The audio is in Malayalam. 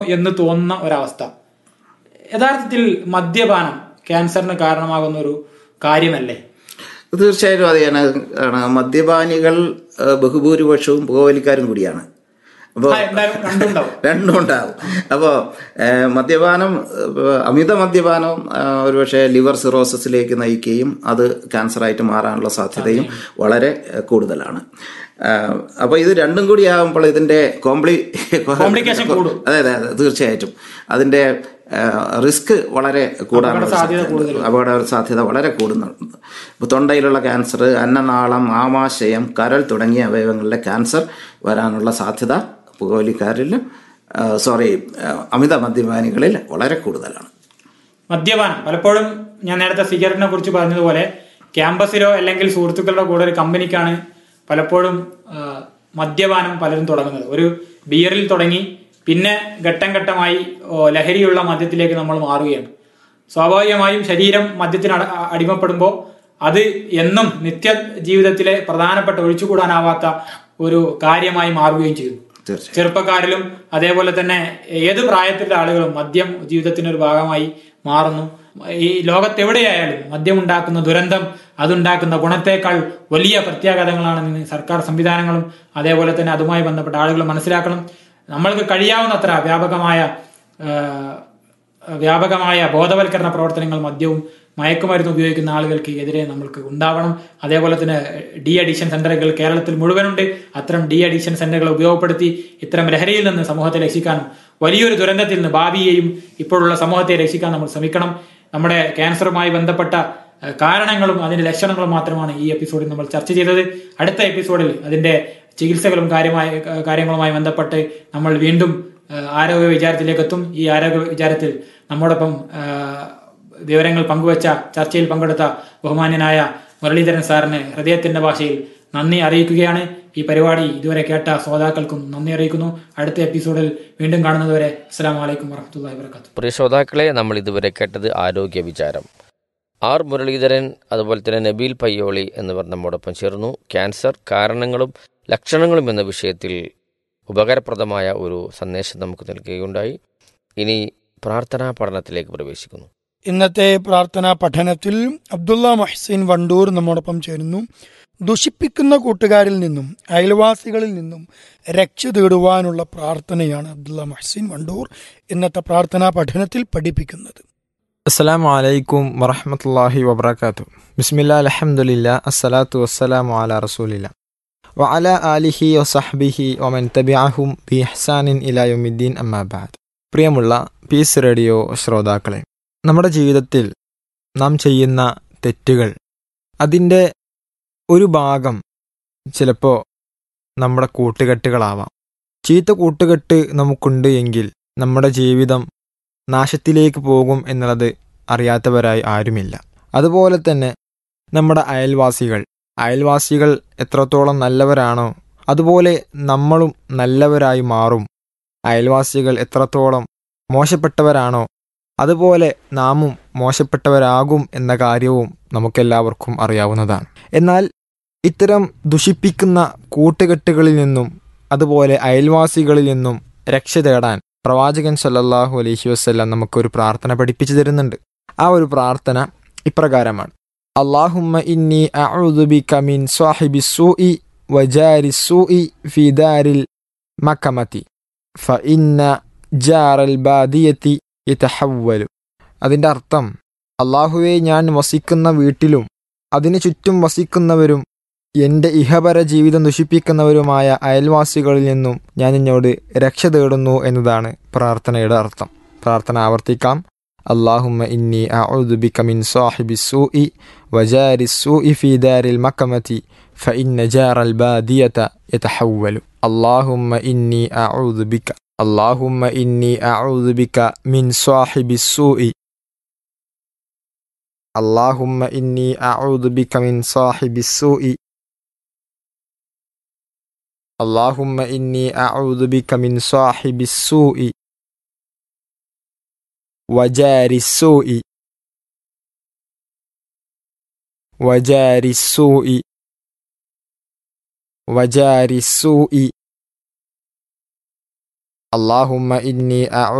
എന്ന് തോന്നുന്ന ഒരവസ്ഥ യഥാർത്ഥത്തിൽ മദ്യപാനം ക്യാൻസറിന് കാരണമാകുന്ന ഒരു കാര്യമല്ലേ തീർച്ചയായും അത് ഞാൻ ആണ് മദ്യപാനികൾ ആ, ബഹുഭൂരിപക്ഷവും പുകവലിക്കാരും കൂടിയാണ് അപ്പോൾ ആ, എന്തായാലും രണ്ടുണ്ടാവും രണ്ടും ഉണ്ടാവും അപ്പോൾ മദ്യപാനം ഏഹ്, അമിത മദ്യപാനം ആ, ഒരുപക്ഷെ ലിവർ സിറോസിസിലേക്ക് നയിക്കുകയും അത് ക്യാൻസറായിട്ട് മാറാനുള്ള സാധ്യതയും വളരെ ഏഹ്, കൂടുതലാണ് അപ്പോൾ ഇത് രണ്ടും കൂടി ആകുമ്പോൾ ഇതിന്റെ കോംപ്ലി Complication കൂടും. അതെ അതെ അതെ തീർച്ചയായിട്ടും അതിന്റെ റിസ്ക് വളരെ കൂടാനുള്ള സാധ്യത സാധ്യത അപകട സാധ്യത വളരെ കൂടുന്നുണ്ട് ഇപ്പോൾ തൊണ്ടയിലുള്ള ക്യാൻസർ അന്നനാളം ആമാശയം കരൾ തുടങ്ങിയ അവയവങ്ങളിലെ ക്യാൻസർ വരാനുള്ള സാധ്യത പുകവലിക്കാരിൽ സോറി അമിത മദ്യപാനികളിൽ വളരെ കൂടുതലാണ് മദ്യപാനം പലപ്പോഴും ഞാൻ നേരത്തെ സിഗരറ്റിനെ കുറിച്ച് പറഞ്ഞതുപോലെ ക്യാമ്പസിലോ അല്ലെങ്കിൽ സുഹൃത്തുക്കളുടെ കൂടെ ഒരു കമ്പനിക്കാണ് പലപ്പോഴും ആ, മദ്യപാനം പലരും തുടങ്ങുന്നത് ഒരു ബിയറിൽ തുടങ്ങി പിന്നെ ഘട്ടം ഘട്ടമായി ഓ, ലഹരിയുള്ള മദ്യത്തിലേക്ക് നമ്മൾ മാറുകയാണ് സ്വാഭാവികമായും ശരീരം മദ്യത്തിന് അട- അടിമപ്പെടുമ്പോൾ അത് എന്നും നിത്യ ജീവിതത്തിലെ പ്രധാനപ്പെട്ട ഒഴിച്ചുകൂടാനാവാത്ത ഒരു കാര്യമായി മാറുകയും ചെയ്യുന്നു തീർച്ചയായും ചെറുപ്പക്കാരിലും അതേപോലെ തന്നെ ഏത് പ്രായത്തിലുള്ള ആളുകളും മദ്യം ജീവിതത്തിന്റെ ഒരു ഭാഗമായി മാറുന്നു ഈ ലോകത്തെവിടെയായാലും മദ്യം ഉണ്ടാക്കുന്ന ദുരന്തം അതുണ്ടാക്കുന്ന ഗുണത്തേക്കാൾ വലിയ പ്രത്യാഘാതങ്ങളാണ് ഇന്ന് സർക്കാർ സംവിധാനങ്ങളും അതേപോലെ തന്നെ അതുമായി ബന്ധപ്പെട്ട ആളുകൾ മനസ്സിലാക്കണം നമ്മൾക്ക് കഴിയാവുന്നത്ര വ്യാപകമായ ആ, വ്യാപകമായ ബോധവൽക്കരണ പ്രവർത്തനങ്ങൾ മദ്യവും മയക്കുമരുന്ന് ഉപയോഗിക്കുന്ന ആളുകൾക്ക് എതിരെ നമ്മൾക്ക് ഉണ്ടാവണം അതേപോലെ തന്നെ ഡി അഡിഷൻ സെന്ററുകൾ കേരളത്തിൽ മുഴുവനുണ്ട് അത്തരം ഡി അഡിഷൻ സെന്ററുകൾ ഉപയോഗപ്പെടുത്തി ഇത്തരം ലഹരിയിൽ നിന്ന് സമൂഹത്തെ രക്ഷിക്കാനും വലിയൊരു ദുരന്തത്തിൽ നിന്ന് ഭാവിയെയും ഇപ്പോഴുള്ള സമൂഹത്തെ രക്ഷിക്കാൻ നമ്മൾ ശ്രമിക്കണം നമ്മുടെ ക്യാൻസറുമായി ബന്ധപ്പെട്ട ഏഹ്, കാരണങ്ങളും അതിന്റെ ലക്ഷണങ്ങളും മാത്രമാണ് ഈ എപ്പിസോഡിൽ നമ്മൾ ചർച്ച ചെയ്തത് അടുത്ത എപ്പിസോഡിൽ അതിന്റെ ചികിത്സകളും കാര്യമായ കാര്യങ്ങളുമായി ബന്ധപ്പെട്ട് നമ്മൾ വീണ്ടും ഏഹ്, ആരോഗ്യ വിചാരത്തിലേക്ക് എത്തും ഈ ആരോഗ്യ വിചാരത്തിൽ നമ്മോടൊപ്പം ഏഹ്, വിവരങ്ങൾ പങ്കുവച്ച ചർച്ചയിൽ പങ്കെടുത്ത ബഹുമാന്യനായ മുരളീധരൻ സാറിന് ഹൃദയത്തിന്റെ ഭാഷയിൽ നന്ദി അറിയിക്കുകയാണ് ഈ പരിപാടി ഇതുവരെ കേട്ട ശ്രോതാക്കൾക്കും നന്ദി അറിയിക്കുന്നു അടുത്ത എപ്പിസോഡിൽ വീണ്ടും കാണുന്നതുവരെ അസ്സാം വലൈക്കും വറഹമത്തല്ലാ വാബർക്കാത്തു പ്രിയ ശ്രോതാക്കളെ നമ്മൾ ഇതുവരെ കേട്ടത് ആരോഗ്യ വിചാരം ആർ മുരളീധരൻ അതുപോലെ തന്നെ നബീൽ പയ്യോളി എന്നിവർ നമ്മോടൊപ്പം ചേർന്നു ക്യാൻസർ കാരണങ്ങളും ലക്ഷണങ്ങളും എന്ന വിഷയത്തിൽ ഉപകാരപ്രദമായ ഒരു സന്ദേശം നമുക്ക് നൽകുകയുണ്ടായി ഇനി പ്രാർത്ഥനാ പഠനത്തിലേക്ക് പ്രവേശിക്കുന്നു ഇന്നത്തെ പ്രാർത്ഥനാ പഠനത്തിൽ അബ്ദുള്ള മൊഹ്സീൻ വണ്ടൂർ നമ്മോടൊപ്പം ചേരുന്നു ദുഷിപ്പിക്കുന്ന കൂട്ടുകാരിൽ നിന്നും അയൽവാസികളിൽ നിന്നും രക്ഷ തേടുവാനുള്ള പ്രാർത്ഥനയാണ് അബ്ദുള്ള മൊഹ്സീൻ വണ്ടൂർ ഇന്നത്തെ പ്രാർത്ഥനാ പഠനത്തിൽ പഠിപ്പിക്കുന്നത് അസ്സലാമു അലൈക്കും വറഹമത്തല്ലാഹി വബർക്കാത്തു ബിസ്മില്ലാ അലഹമുല്ല അസ്സലാത്തു വസ്സലാമു അല റസൂലില്ല വഅല ആലിഹി വസഹ്ബിഹി വമൻ തബിഅഹും ബി ഇഹ്സാനിൻ ഇലാ യൗമിദ്ദീൻ അമ്മാബാദ് പ്രിയമുള്ള പീസ് റേഡിയോ ശ്രോതാക്കളെ നമ്മുടെ ജീവിതത്തിൽ നാം ചെയ്യുന്ന തെറ്റുകൾ അതിൻ്റെ ഒരു ഭാഗം ചിലപ്പോൾ നമ്മുടെ കൂട്ടുകെട്ടുകളാവാം ചീത്ത കൂട്ടുകെട്ട് നമുക്കുണ്ട് എങ്കിൽ നമ്മുടെ ജീവിതം നാശത്തിലേക്ക് പോകും എന്നുള്ളത് അറിയാത്തവരായി ആരുമില്ല അതുപോലെ തന്നെ നമ്മുടെ അയൽവാസികൾ അയൽവാസികൾ എത്രത്തോളം നല്ലവരാണോ അതുപോലെ നമ്മളും നല്ലവരായി മാറും അയൽവാസികൾ എത്രത്തോളം മോശപ്പെട്ടവരാണോ അതുപോലെ നാമും മോശപ്പെട്ടവരാകും എന്ന കാര്യവും നമുക്കെല്ലാവർക്കും അറിയാവുന്നതാണ് എന്നാൽ ഇത്തരം ദുഷിപ്പിക്കുന്ന കൂട്ടുകെട്ടുകളിൽ നിന്നും അതുപോലെ അയൽവാസികളിൽ നിന്നും രക്ഷ തേടാൻ പ്രവാചകൻ സല്ലല്ലാഹു അലൈഹി വസ്ല്ലാം നമുക്കൊരു പ്രാർത്ഥന പഠിപ്പിച്ചു തരുന്നുണ്ട് ആ ഒരു പ്രാർത്ഥന ഇപ്രകാരമാണ് അള്ളാഹുമ്മ ഇന്നി അഊദുബിക മിൻ സ്വാഹിബി സൂഇ വജാരി സൂഇ ഫി ദാരിൽ മക്കമതി ഫ ഇന്ന ജാറൽ ബാദിയത്തി യതഹവ്വലു അതിൻ്റെ അർത്ഥം അള്ളാഹുവെ ഞാൻ വസിക്കുന്ന വീട്ടിലും അതിനു ചുറ്റും വസിക്കുന്നവരും എൻ്റെ ഇഹപര ജീവിതം ദുഷിപ്പിക്കുന്നവരുമായ അയൽവാസികളിൽ നിന്നും ഞാൻ നിന്നോട് രക്ഷ തേടുന്നു എന്നതാണ് പ്രാർത്ഥനയുടെ അർത്ഥം പ്രാർത്ഥന ആവർത്തിക്കാം അള്ളാഹുമ്മ ഇന്നി അഊദുബിക മിൻ സാഹിബി സൂഇ വജാരി സൂഇ ഫി ദാരിൽ മക്കമതി ഫഇന്ന ജാറൽ ബാദിയത യതഹവ്വലു അള്ളാഹുമ്മ ഇന്നി അഊദുബിക اللهم إني أعوذ بك من صاحب السوء اللهم إني أعوذ بك من صاحب السوء اللهم إني أعوذ بك من صاحب السوء وجار السوء وجار السوء وجار السوء اللهم إني أعوذ